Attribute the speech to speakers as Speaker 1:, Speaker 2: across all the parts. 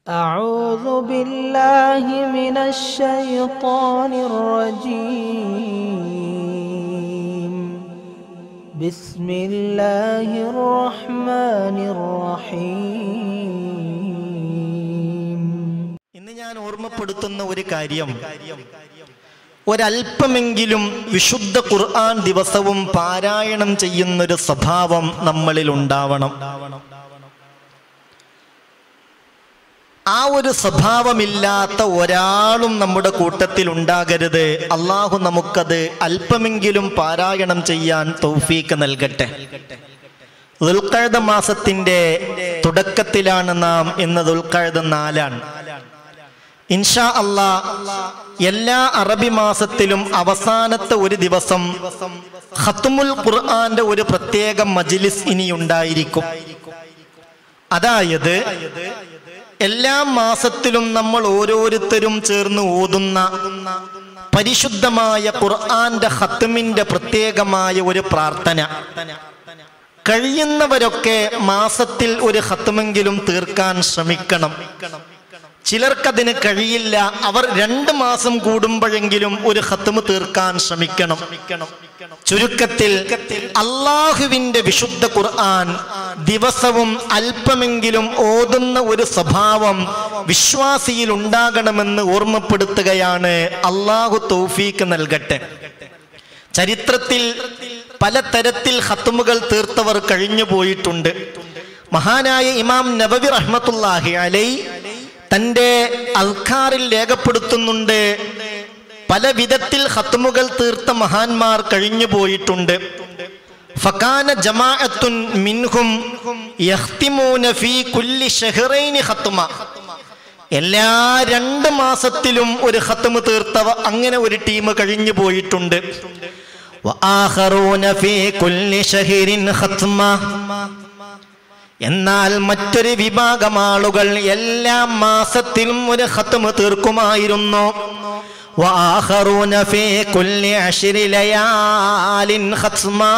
Speaker 1: أعوذ بالله من الشيطان الرجيم بسم الله الرحمن الرحيم
Speaker 2: ഇന്ന് ഞാൻ ഓർമ്മപ്പെടുത്തുന്ന ഒരു കാര്യം ഒരല്പമെങ്കിലും വിശുദ്ധ ഖുർആൻ ദിവസവും പാരായണം ചെയ്യുന്നൊരു സ്വഭാവം നമ്മളിൽ ഉണ്ടാവണം ആ ഒരു സ്വഭാവമില്ലാത്ത ഒരാളും നമ്മുടെ കൂട്ടത്തിൽ ഉണ്ടാകരുത് അള്ളാഹു നമുക്കത് അല്പമെങ്കിലും പാരായണം ചെയ്യാൻ തൗഫീക്ക് നൽകട്ടെ ദുൽഖഅദ മാസത്തിന്റെ തുടക്കത്തിലാണ് നാം ഇന്ന് ദുൽഖഅദ നാലാണ് ഇൻഷാ അള്ളാ എല്ലാ അറബി മാസത്തിലും അവസാനത്തെ ഒരു ദിവസം ഖത്തുമുൽ ഖുർആന്റെ ഒരു പ്രത്യേക മജ്ലിസ് ഇനി ഉണ്ടായിരിക്കും അതായത് എല്ലാ മാസത്തിലും നമ്മൾ ഓരോരുത്തരും ചേർന്ന് ഓതുന്ന പരിശുദ്ധമായ ഖുർആന്റെ ഖത്തുമിന്റെ പ്രത്യേകമായ ഒരു പ്രാർത്ഥന കഴിയുന്നവരൊക്കെ മാസത്തിൽ ഒരു ഖത്തുമെങ്കിലും തീർക്കാൻ ശ്രമിക്കണം ചിലർക്കതിന് കഴിയില്ല അവർ രണ്ട് മാസം കൂടുമ്പോഴെങ്കിലും ഒരു ഖത്തുമ് തീർക്കാൻ ശ്രമിക്കണം ചുരുക്കത്തിൽ അള്ളാഹുവിന്റെ വിശുദ്ധ ഖുർആൻ ദിവസവും അല്പമെങ്കിലും ഓതുന്ന ഒരു സ്വഭാവം വിശ്വാസിയിൽ ഉണ്ടാകണമെന്ന് ഓർമ്മപ്പെടുത്തുകയാണ് അള്ളാഹു തൗഫീക്ക് നൽകട്ടെ ചരിത്രത്തിൽ പലതരത്തിൽ ഹത്തുമുകൾ തീർത്തവർ കഴിഞ്ഞു പോയിട്ടുണ്ട് മഹാനായ ഇമാം നബവി റഹ്മത്തുല്ലാഹി അലൈ തൻ്റെ അൽഖാറിൽ രേഖപ്പെടുത്തുന്നുണ്ട് പല വിധത്തിൽ ഹത്തുമുകൾ തീർത്ത മഹാന്മാർ കഴിഞ്ഞു പോയിട്ടുണ്ട് ഫകാന ജമാഅത്തുൻ മിൻഹും യഖ്തിമൂന ഫീ കുല്ലി ഷഹ്റൈനി ഖത്മ എല്ലാ രണ്ട് മാസത്തിലും ഒരു ഖത്മ് തീർത്തവ അങ്ങനെ ഒരു ടീം കഴിഞ്ഞു പോയിട്ടുണ്ട് വആഖറൂന ഫീ കുല്ലി ഷഹ്റിൻ ഖത്മ എന്നാൽ മറ്റൊരു വിഭാഗം ആളുകൾ എല്ലാ മാസത്തിലും ഒരു ഖത്മ് തീർക്കുമായിരുന്നു وآخرون في كل عشر ليال ختما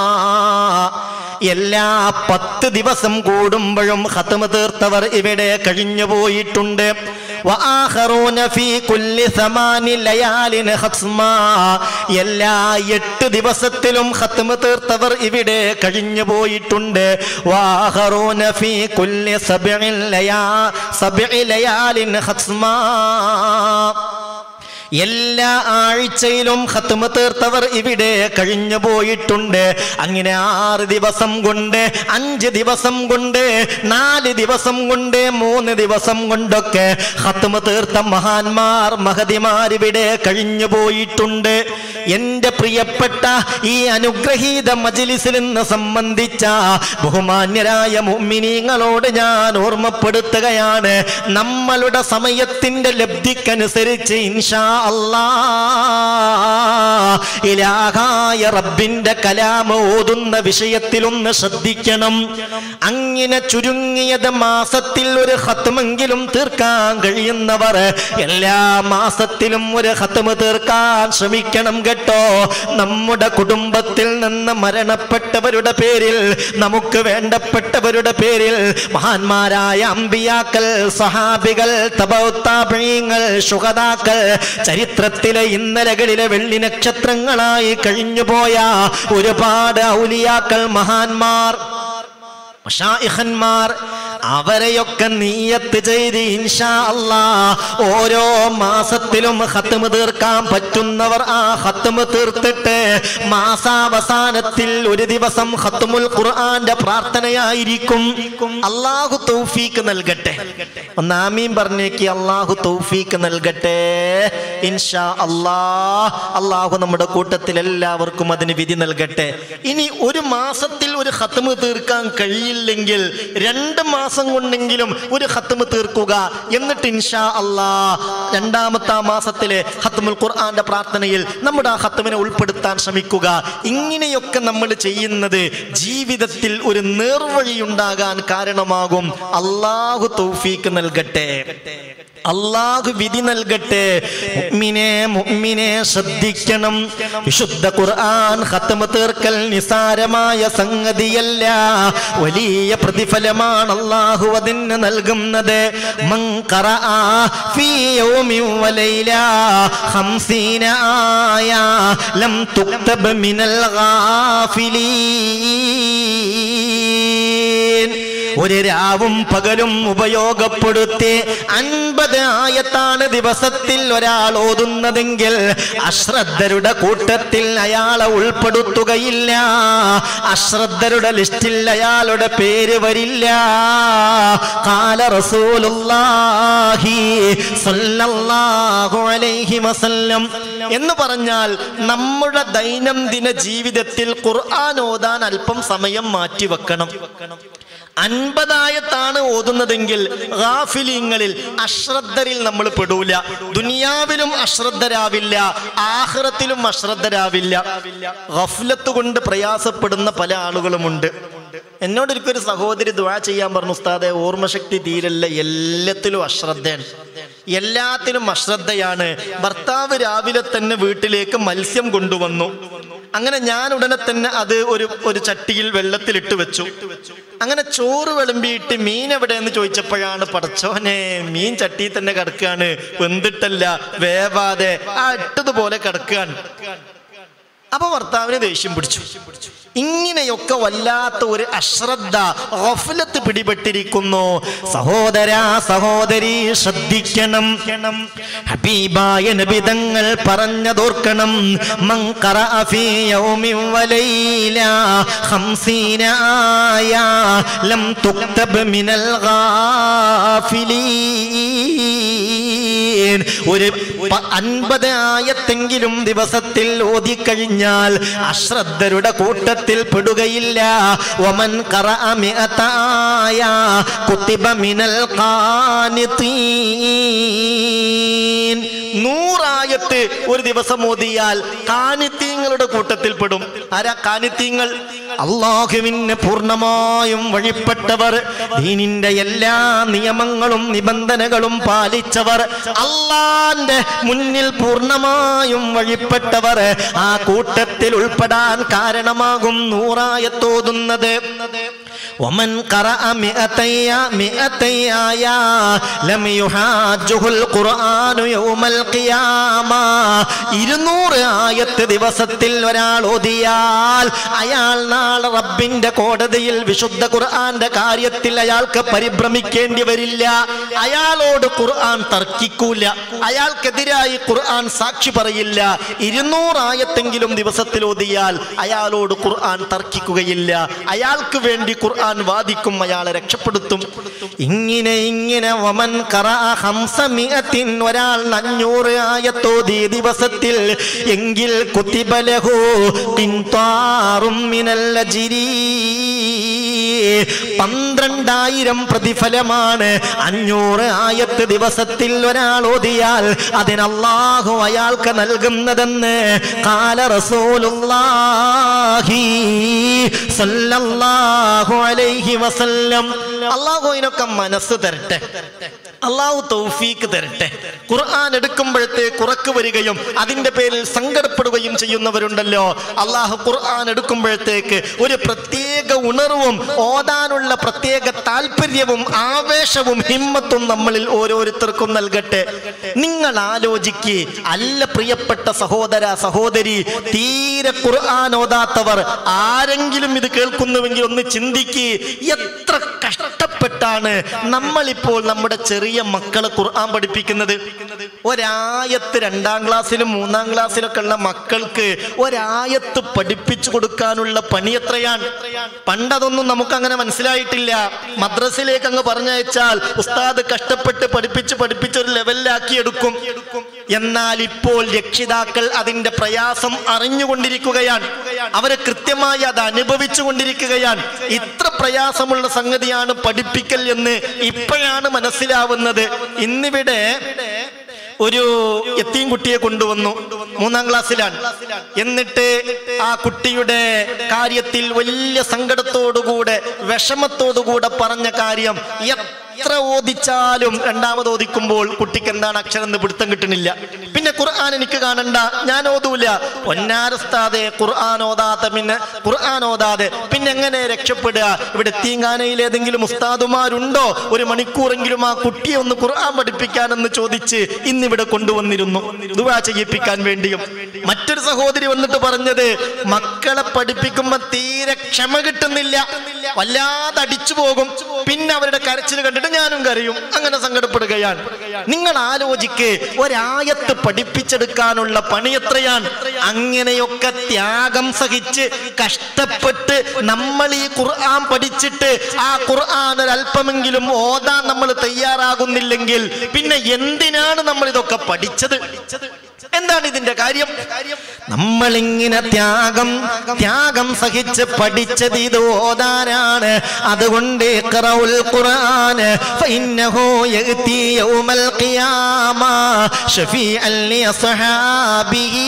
Speaker 2: എല്ലാ പത്ത് ദിവസം കൂടുമ്പോഴും ഖത്മ തീർത്തവർ ഇവിടെ കഴിഞ്ഞു പോയിട്ടുണ്ട് വആഖറൂന ഫീ കുല്ലി സമാനി ലയാലിൻ ഖത്മാ എല്ലാ എട്ട് ദിവസത്തിലും ഖത്മ തീർത്തവർ ഇവിടെ കഴിഞ്ഞു പോയിട്ടുണ്ട് വആഖറൂന ഫീ കുല്ലി സബ്ഇ ലയാ സബ്ഇ ലയാലിൻ ഖത്മാ എല്ലാ ആഴ്ചയിലും ഖത്മ തീർത്തവർ ഇവിടെ കഴിഞ്ഞു പോയിട്ടുണ്ട് അങ്ങനെ ആറ് ദിവസം കൊണ്ട് അഞ്ച് ദിവസം കൊണ്ട് നാല് ദിവസം കൊണ്ട് മൂന്ന് ദിവസം കൊണ്ടൊക്കെ ഖത്മ തീർത്ത മഹാന്മാർ മഹതിമാർ ഇവിടെ കഴിഞ്ഞു പോയിട്ടുണ്ട് എൻ്റെ പ്രിയപ്പെട്ട ഈ അനുഗ്രഹീത മജിലിസിൽ നിന്ന് സംബന്ധിച്ച ബഹുമാന്യരായ മുമ്മിനീങ്ങളോട് ഞാൻ ഓർമ്മപ്പെടുത്തുകയാണ് നമ്മളുടെ സമയത്തിന്റെ ലബ്ധിക്കനുസരിച്ച് ഇൻഷാ അല്ലാ ഇലാഹായ റബ്ബിന്റെ കലാമ ഓതുന്ന വിഷയത്തിലൊന്ന് ശ്രദ്ധിക്കണം അങ്ങനെ ചുരുങ്ങിയത് മാസത്തിൽ ഒരു ഹത്തുമെങ്കിലും തീർക്കാൻ കഴിയുന്നവർ എല്ലാ മാസത്തിലും ഒരു ഹത്തുമ് തീർക്കാൻ ശ്രമിക്കണം കേട്ടോ നമ്മുടെ കുടുംബത്തിൽ നിന്ന് മരണപ്പെട്ടവരുടെ പേരിൽ നമുക്ക് വേണ്ടപ്പെട്ടവരുടെ പേരിൽ മഹാന്മാരായ അമ്പിയാക്കൾ സഹാബികൾ തപൗത്താപീങ്ങൾ ശുഹതാക്കൾ ചരിത്രത്തിലെ ഇന്നലകളിലെ വെള്ളി നക്ഷത്രങ്ങളായി കഴിഞ്ഞുപോയ ഒരുപാട് ഔലിയാക്കൾ മഹാന്മാർ മഷായിഖന്മാർ അവരെയൊക്കെ നീയത്ത് ചെയ്ത് ഇൻഷാ അല്ലാ ഓരോ മാസത്തിലും ഹത്തുമ് തീർക്കാൻ പറ്റുന്നവർ ആ ഹത്തുമ് തീർത്തിട്ട് മാസാവസാനത്തിൽ ഒരു ദിവസം ഹത്തുമുൽ ഖുർആന്റെ പ്രാർത്ഥനയായിരിക്കും അള്ളാഹു തൗഫീക്ക് നൽകട്ടെ ഒന്ന് ആമീൻ പറഞ്ഞേക്ക് അള്ളാഹു തൗഫീക്ക് നൽകട്ടെ ഇൻഷാ അല്ലാ അള്ളാഹു നമ്മുടെ കൂട്ടത്തിൽ എല്ലാവർക്കും അതിന് വിധി നൽകട്ടെ ഇനി ഒരു മാസത്തിൽ ഒരു ഹത്തുമ് തീർക്കാൻ കഴിയില്ലെങ്കിൽ രണ്ട് മാസം കൊണ്ടെങ്കിലും ഒരു ഹത്തുമ് തീർക്കുക എന്നിട്ട് ഇൻഷാ അല്ലാ രണ്ടാമത്തെ മാസത്തിലെ ഹത്തുമുൽ ഖുർആന്റെ പ്രാർത്ഥനയിൽ നമ്മുടെ ആ ഹത്തുമിനെ ഉൾപ്പെടുത്താൻ ശ്രമിക്കുക ഇങ്ങനെയൊക്കെ നമ്മൾ ചെയ്യുന്നത് ജീവിതത്തിൽ ഒരു നേർവഴി ഉണ്ടാകാൻ കാരണമാകും അള്ളാഹു തൗഫീക്ക് നൽകട്ടെ അള്ളാഹു വിധി നൽകട്ടെ മുഅ്മിനെ മുഅ്മിനെ ശ്രദ്ധിക്കണം വിശുദ്ധ ഖുർആൻ ഖത്മ തീർക്കൽ നിസാരമായ സംഗതിയല്ല വലിയ പ്രതിഫലമാണ് അള്ളാഹു അതിന് നൽകുന്നത് മൻ ഖറഅ ഫീ യൗമിൻ വലൈല ഖംസീന ആയ ലം തുക്തബ് മിനൽ ഗാഫിലീൻ ഒരു രാവും പകലും ഉപയോഗപ്പെടുത്തി അൻപത് ആയത്താണ് ദിവസത്തിൽ ഒരാൾ ഓതുന്നതെങ്കിൽ അശ്രദ്ധരുടെ കൂട്ടത്തിൽ അയാളെ ഉൾപ്പെടുത്തുകയില്ല അശ്രദ്ധരുടെ ലിസ്റ്റിൽ അയാളുടെ പേര് വരില്ല കാല റസൂലുള്ളാഹി സ്വല്ലല്ലാഹു അലൈഹി വസല്ലം എന്ന് പറഞ്ഞാൽ നമ്മുടെ ദൈനംദിന ജീവിതത്തിൽ ഖുർആൻ ഓതാൻ അല്പം സമയം മാറ്റിവെക്കണം അൻപതായത്താണ് ഓതുന്നതെങ്കിൽ ഗാഫിലിങ്ങളിൽ അശ്രദ്ധരിൽ നമ്മൾ പെടൂല ദുനിയാവിലും അശ്രദ്ധരാവില്ല ആഹ്റത്തിലും അശ്രദ്ധരാവില്ല ഗഫ്ലത്ത് കൊണ്ട് പ്രയാസപ്പെടുന്ന പല ആളുകളുമുണ്ട് എന്നോട് ഒരിക്കലും സഹോദരി ദുആ ചെയ്യാൻ പറഞ്ഞു ഉസ്താദെ ഓർമ്മശക്തി തീരല്ല എല്ലാത്തിലും അശ്രദ്ധയാണ് എല്ലാത്തിനും അശ്രദ്ധയാണ് ഭർത്താവ് രാവിലെ തന്നെ വീട്ടിലേക്ക് മത്സ്യം കൊണ്ടുവന്നു അങ്ങനെ ഞാൻ ഉടനെ തന്നെ അത് ഒരു ഒരു ചട്ടിയിൽ വെള്ളത്തിലിട്ട് വെച്ചു അങ്ങനെ ചോറ് വിളമ്പിയിട്ട് മീൻ എവിടെ എന്ന് ചോദിച്ചപ്പോഴാണ് പടച്ചോനെ മീൻ ചട്ടിയിൽ തന്നെ കിടക്കുകയാണ് വെന്തിട്ടല്ല വേവാതെ ആ ഇട്ടതുപോലെ കിടക്കുകയാണ് അപ്പൊ ഭർത്താവിന് ദേഷ്യം പിടിച്ചു ഇങ്ങനെയൊക്കെ വല്ലാത്ത ഒരു അശ്രദ്ധ ഗഫലത്ത് പിടിപെട്ടിരിക്കുന്നു സഹോദര സഹോദരി ശ്രദ്ധിക്കണം ഹബീബായ നബിതങ്ങൾ പറഞ്ഞതോർക്കണം മൻ ഖറഅ ഫീ യൗമിൻ വലൈല ഖംസീന ആയ ലം തുക്തബ് മിനൽ ഗാഫിലീൻ ഒരു പ- അൻപത് ആയത്തെങ്കിലും ദിവസത്തിൽ ഓതിക്കഴിഞ്ഞാൽ അശ്രദ്ധരുടെ കൂട്ടത്തിൽ പെടുകയില്ല ഒമൻ ഖറഅ മിഅത ആയ കുത്തിബ മിനൽ ഖാനിതീൻ നൂറായത്ത് ഒരു ദിവസം ഓതിയാൽ കാനിത്തീങ്ങളുടെ കൂട്ടത്തിൽ പെടും ആരാ കാനിത്തീങ്ങൾ അള്ളാഹുവിന് പൂർണ്ണമായും വഴിപ്പെട്ടവർ ദീനിന്റെ എല്ലാ നിയമങ്ങളും നിബന്ധനകളും പാലിച്ചവർ അള്ളാന്റെ മുന്നിൽ പൂർണ്ണമായും വഴിപ്പെട്ടവർ ആ കൂട്ടത്തിൽ ഉൾപ്പെടാൻ കാരണമാകും നൂറായത്തോതുന്നത് ومن قرأ مئتي مئتي آية لم يحاجه القرآن يوم القيامة ഇരുന്നൂറ് ആയത്ത് ദിവസത്തിൽ ഒരാൾ ഓതിയാൽ അയാൾ നാളെ റബ്ബിന്റെ കോടതിയിൽ വിശുദ്ധ ഖുർആന്റെ കാര്യത്തിൽ അയാൾക്ക് പരിഭ്രമിക്കേണ്ടി വരില്ല അയാളോട് ഖുർആൻ തർക്കിക്കൂല അയാൾക്കെതിരായി ഖുർആൻ സാക്ഷി പറയില്ല ഇരുന്നൂറായത്തെങ്കിലും ദിവസത്തിൽ ഓതിയാൽ അയാളോട് ഖുർആൻ തർക്കിക്കുകയില്ല അയാൾക്ക് വേണ്ടി ഖുർആൻ വാദിക്കും അയാളെ രക്ഷപ്പെടുത്തും ഇങ്ങനെ ഇങ്ങനെ വമൻ ഖറഅ ഹംസമിഅത്തിൻ ഒരാൾ അഞ്ഞൂറ് ആയത്തോതി ദിവസത്തിൽ എങ്കിൽ കുത്തിബലഹു കിൻതാറും മിനൽ അജ്രി പന്ത്രണ്ടായിരം പ്രതിഫലമാണ് അഞ്ഞൂറ് ആയത്ത് ദിവസത്തിൽ ഒരാൾ ഓതിയാൽ അതിന് അള്ളാഹു അയാൾക്ക് നൽകുന്നതെന്ന് കാല റസൂലുള്ളാഹി സല്ലല്ലാഹു അലൈഹി വസല്ലം അള്ളാഹു ഇതിനൊക്കെ മനസ്സ് തരട്ടെ അള്ളാഹു തൗഫീക്ക് തരട്ടെ ഖുർആൻ എടുക്കുമ്പോഴത്തെ കുറക്ക് വരികയും അതിന്റെ പേരിൽ സങ്കടപ്പെടുകയും ചെയ്യുന്നവരുണ്ടല്ലോ അള്ളാഹു ഖുർആൻ എടുക്കുമ്പോഴത്തേക്ക് ഒരു പ്രത്യേക ഉണർവും ഓതാനുള്ള പ്രത്യേക താല്പര്യവും ആവേശവും ഹിമ്മത്തും നമ്മളിൽ ഓരോരുത്തർക്കും നൽകട്ടെ നിങ്ങൾ ആലോചിക്ക് അല്ല പ്രിയപ്പെട്ട സഹോദര സഹോദരി തീരെ ഖുർആൻ ഓതാത്തവർ ആരെങ്കിലും ഇത് കേൾക്കുന്നുവെങ്കിൽ ഒന്ന് ചിന്തിക്ക് എത്ര കഷ്ടപ്പെട്ടാണ് നമ്മളിപ്പോൾ നമ്മുടെ ചെറിയ മക്കളെ ഖുർആൻ പഠിപ്പിക്കുന്നത് ഒരായത്ത് രണ്ടാം ക്ലാസ്സിലും മൂന്നാം ക്ലാസ്സിലൊക്കെ ഉള്ള മക്കൾക്ക് ഒരായത്ത് പഠിപ്പിച്ചു കൊടുക്കാനുള്ള പണി എത്രയാണ് പണ്ടതൊന്നും നമുക്ക് അങ്ങനെ മനസ്സിലായിട്ടില്ല മദ്രസയിലേക്ക് അങ്ങ് പറഞ്ഞയച്ചാൽ ഉസ്താദ് കഷ്ടപ്പെട്ട് പഠിപ്പിച്ച് പഠിപ്പിച്ച് ഒരു ലെവലിലാക്കി എടുക്കും എന്നാൽ ഇപ്പോൾ രക്ഷിതാക്കൾ അതിന്റെ പ്രയാസം അറിഞ്ഞുകൊണ്ടിരിക്കുകയാണ് അവര് കൃത്യമായി അത് അനുഭവിച്ചു കൊണ്ടിരിക്കുകയാണ് ഇത്ര പ്രയാസമുള്ള സംഗതിയാണ് പഠിപ്പിക്കൽ എന്ന് ഇപ്പോഴാണ് മനസ്സിലാവുന്നത് ഇന്നിവിടെ ഒരു എത്തിയും കുട്ടിയെ കൊണ്ടുവന്നു മൂന്നാം ക്ലാസ്സിലാണ് എന്നിട്ട് ആ കുട്ടിയുടെ കാര്യത്തിൽ വലിയ സങ്കടത്തോടുകൂടെ വിഷമത്തോടുകൂടെ പറഞ്ഞ കാര്യം എത്ര ഓദിച്ചാലും രണ്ടാമത് ഓദിക്കുമ്പോൾ കുട്ടിക്ക് എന്താണ് അക്ഷരം എന്ന് പിടുത്തം കിട്ടുന്നില്ല പിന്നെ ഖുർആൻ എനിക്ക് കാണണ്ട ഞാൻ ഓതൂല പൊന്നാരസ്താതെ ഖുർആൻ ഓതാത്ത പിന്നെ ഖുർആൻ ഓതാതെ പിന്നെ എങ്ങനെ രക്ഷപ്പെടുക ഇവിടെ തീങ്കാനയിൽ ഏതെങ്കിലും ഉസ്താദുമാരുണ്ടോ ഒരു മണിക്കൂറെങ്കിലും ആ കുട്ടിയെ ഒന്ന് ഖുർആൻ പഠിപ്പിക്കാനെന്ന് ചോദിച്ച് ഇന്നിവിടെ കൊണ്ടുവന്നിരുന്നു ദുവാ ചെയ്യിപ്പിക്കാൻ വേണ്ടിയും മറ്റൊരു സഹോദരി വന്നിട്ട് പറഞ്ഞത് മക്കളെ പഠിപ്പിക്കുമ്പോ തീരെ ക്ഷമ കിട്ടുന്നില്ല വല്ലാതെ അടിച്ചു പോകും പിന്നെ അവരുടെ കരച്ചിൽ കണ്ടിട്ട് ഞാനും കരയും അങ്ങനെ സങ്കടപ്പെടുകയാണ് നിങ്ങൾ ആലോചിക്ക് ഒരായത്ത് പഠിപ്പിച്ചെടുക്കാനുള്ള പണി എത്രയാണ് അങ്ങനെയൊക്കെ ത്യാഗം സഹിച്ച് കഷ്ടപ്പെട്ട് നമ്മൾ ഈ ഖുർആൻ പഠിച്ചിട്ട് ആ ഖുർആൻ ഒരല്പമെങ്കിലും ഓതാൻ നമ്മൾ തയ്യാറാകുന്നില്ലെങ്കിൽ പിന്നെ എന്തിനാണ് നമ്മൾ ഇതൊക്കെ പഠിച്ചത് എന്താണ് ഇതിന്റെ കാര്യം നമ്മളിങ്ങനെ ത്യാഗം ത്യാഗം സഹിച്ച് പഠിച്ചത് ഇത് ഓതാനാണ് അതുകൊണ്ട് ഇഖ്റഉൽ ഖുർആൻ ഫഇന്നഹു യഅതി യൗമൽ ഖിയാമ ഷഫീഅൻ ലിഅസ്ഹാബിഹി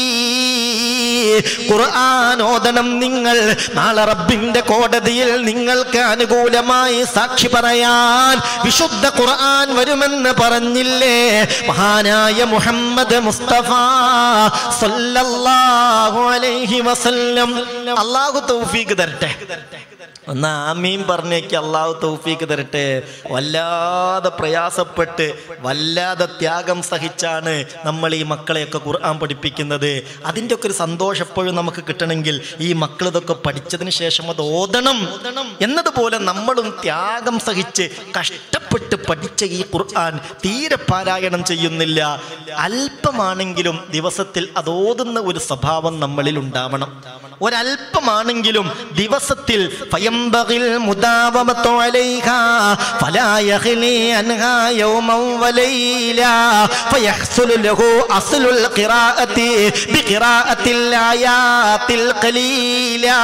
Speaker 2: ഖുർആൻ ഓതണം നിങ്ങൾ നാളെ റബ്ബിന്റെ കോടതിയിൽ നിങ്ങൾക്ക് അനുകൂലമായി സാക്ഷി പറയാൻ വിശുദ്ധ ഖുർആൻ വരുമെന്ന് പറഞ്ഞില്ലേ മഹാനായ മുഹമ്മദ് മുസ്തഫ സല്ലല്ലാഹു അലൈഹി വസല്ലം അല്ലാഹു തൗഫീഖ് തരട്ടെ ഒന്ന് ആമീൻ പറഞ്ഞേക്ക് അള്ളാഹു തൗഫീക്ക് തരട്ടെ വല്ലാതെ പ്രയാസപ്പെട്ട് വല്ലാതെ ത്യാഗം സഹിച്ചാണ് നമ്മൾ ഈ മക്കളെയൊക്കെ ഖുർആൻ പഠിപ്പിക്കുന്നത് അതിൻ്റെ ഒക്കെ ഒരു സന്തോഷം എപ്പോഴും നമുക്ക് കിട്ടണമെങ്കിൽ ഈ മക്കൾ ഇതൊക്കെ പഠിച്ചതിന് ശേഷം അത് ഓതണം എന്നതുപോലെ നമ്മളും ത്യാഗം സഹിച്ച് കഷ്ടപ്പെട്ട് പഠിച്ച ഈ ഖുർആൻ തീരെ പാരായണം ചെയ്യുന്നില്ല അല്പമാണെങ്കിലും ദിവസത്തിൽ അത് ഓതുന്ന ഒരു സ്വഭാവം നമ്മളിൽ ഉണ്ടാവണം ഒരല്പമാണെങ്കിലും ദിവസത്തിൽ فينبغي المداومة عليها فلا يخلي عنها يوما وليلا فيحصل له أصل القراءة بقراءة الآيات القليلة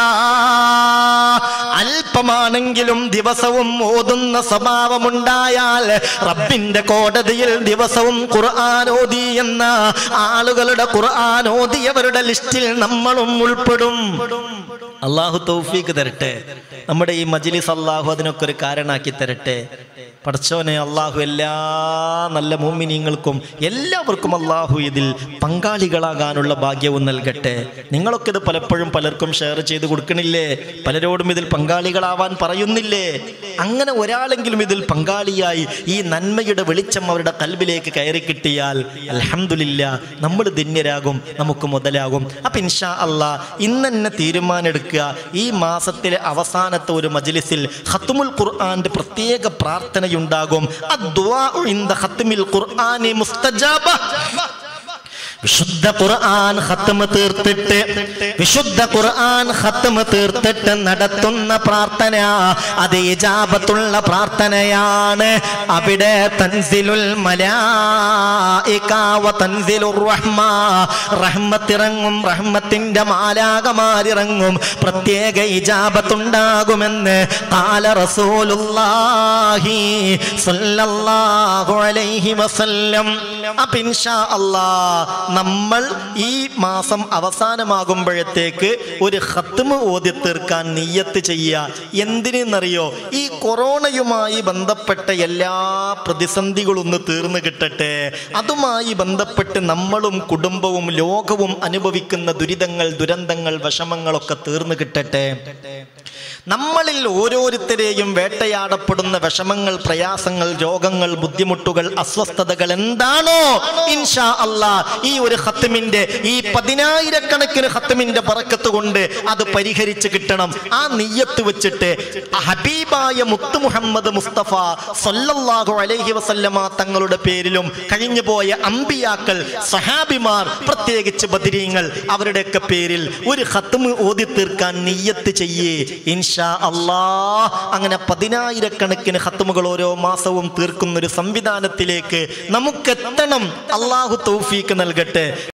Speaker 2: അല്പമാണെങ്കിലും ദിവസവും ഓതുന്ന സ്വഭാവമുണ്ടായാൽ റബ്ബിന്റെ കോടതിയിൽ ദിവസവും ഖുർആൻ ഓതി എന്ന ആളുകളുടെ ഖുർആൻ ഓതിയവരുടെ ലിസ്റ്റിൽ നമ്മളും ഉൾപ്പെടും അള്ളാഹു തൗഫീക്ക് തരട്ടെ നമ്മുടെ ഈ മജ്ലിസ് അള്ളാഹു അതിനൊക്കെ ഒരു കാരണാക്കി തരട്ടെ പടച്ചോനെ അള്ളാഹു എല്ലാ നല്ല മോമിനിയങ്ങൾക്കും എല്ലാവർക്കും അള്ളാഹു ഇതിൽ പങ്കാളികളാകാനുള്ള ഭാഗ്യവും നൽകട്ടെ നിങ്ങളൊക്കെ ഇത് പലപ്പോഴും പലർക്കും ഷെയർ ചെയ്ത് കൊടുക്കണില്ലേ പലരോടും ഇതിൽ പങ്കാളികളാവാൻ പറയുന്നില്ലേ അങ്ങനെ ഒരാളെങ്കിലും ഇതിൽ പങ്കാളിയായി ഈ നന്മയുടെ വെളിച്ചം അവരുടെ കൽബിലേക്ക് കയറി കിട്ടിയാൽ അലഹമില്ല നമ്മൾ ധന്യരാകും നമുക്ക് മുതലാകും അപ്പൊ ഇൻഷാ അള്ളാ ഇന്ന് തന്നെ തീരുമാനമെടുക്കുക ഈ മാസത്തിലെ അവസാനത്തെ ഒരു മജ്ലിസിൽ ഖത്തുമുൽ ഖുർആന്റെ പ്രത്യേക പ്രാർത്ഥനയുണ്ടാകും അദ്ദുആഉ ഇൻദ ഖത്മിൽ ഖുർആനി മുസ്തജാബ വിശുദ്ധ ഖുർആൻ ഖത്മ തീർത്തിട്ട് വിശുദ്ധ ഖുർആൻ ഖത്മ തീർത്തിട്ട് നടത്തുന്ന പ്രാർത്ഥന അത് ഇജാബത്തുള്ള പ്രാർത്ഥനയാണ് അവിടെ തൻസിലുൽ മലായിക വ തൻസിലുർ റഹ്മ റഹ്മത്തിറങ്ങും റഹ്മത്തിന്റെ മാലാകമാരിറങ്ങും പ്രത്യേക ഇജാബത്തുണ്ടാകുമെന്ന് കാല റസൂലുള്ളാഹി സ്വല്ലല്ലാഹു അലൈഹി വസല്ലം അപ്പൊ ഇൻഷാ അല്ലാഹ് നമ്മൾ ഈ മാസം അവസാനമാകുമ്പോഴത്തേക്ക് ഒരു ഹത്തുമ ഓതി തീർക്കാൻ നീയത്ത് ചെയ്യുക എന്തിനെന്നറിയോ ഈ കൊറോണയുമായി ബന്ധപ്പെട്ട എല്ലാ പ്രതിസന്ധികളൊന്ന് തീർന്നു കിട്ടട്ടെ അതുമായി ബന്ധപ്പെട്ട് നമ്മളും കുടുംബവും ലോകവും അനുഭവിക്കുന്ന ദുരിതങ്ങൾ ദുരന്തങ്ങൾ വിഷമങ്ങളൊക്കെ തീർന്നു കിട്ടട്ടെ നമ്മളിൽ ഓരോരുത്തരെയും വേട്ടയാടപ്പെടുന്ന വിഷമങ്ങൾ പ്രയാസങ്ങൾ രോഗങ്ങൾ ബുദ്ധിമുട്ടുകൾ അസ്വസ്ഥതകൾ എന്താണോ ഇൻഷാ അല്ലാ ഈ ഒരു ഹത്തമിന്റെ ഈ പതിനായിരക്കണക്കിന് ഹത്തമിന്റെ പറക്കത്ത് കൊണ്ട് അത് പരിഹരിച്ച് കിട്ടണം ആ നെയ്യത്ത് വെച്ചിട്ട് ഹബീബായ മുത്തു മുഹമ്മദ് മുസ്തഫ സല്ലല്ലാഹു അലൈഹി വസല്ലമ തങ്ങളുടെ പേരിലും കഴിഞ്ഞു പോയ അമ്പിയാക്കൾ സഹാബിമാർ പ്രത്യേകിച്ച് ബദിരീങ്ങൾ അവരുടെയൊക്കെ പേരിൽ ഒരു ഹത്തുമ് ഓതി തീർക്കാൻ നെയ്യത്ത് ചെയ്യേ ഇൻഷാ അല്ലാ അങ്ങനെ പതിനായിരക്കണക്കിന് ഹത്തുമുകൾ ഓരോ മാസവും തീർക്കുന്ന ഒരു സംവിധാനത്തിലേക്ക് നമുക്കെത്തണം അള്ളാഹു തൗഫീക്ക് നൽകട്ടെ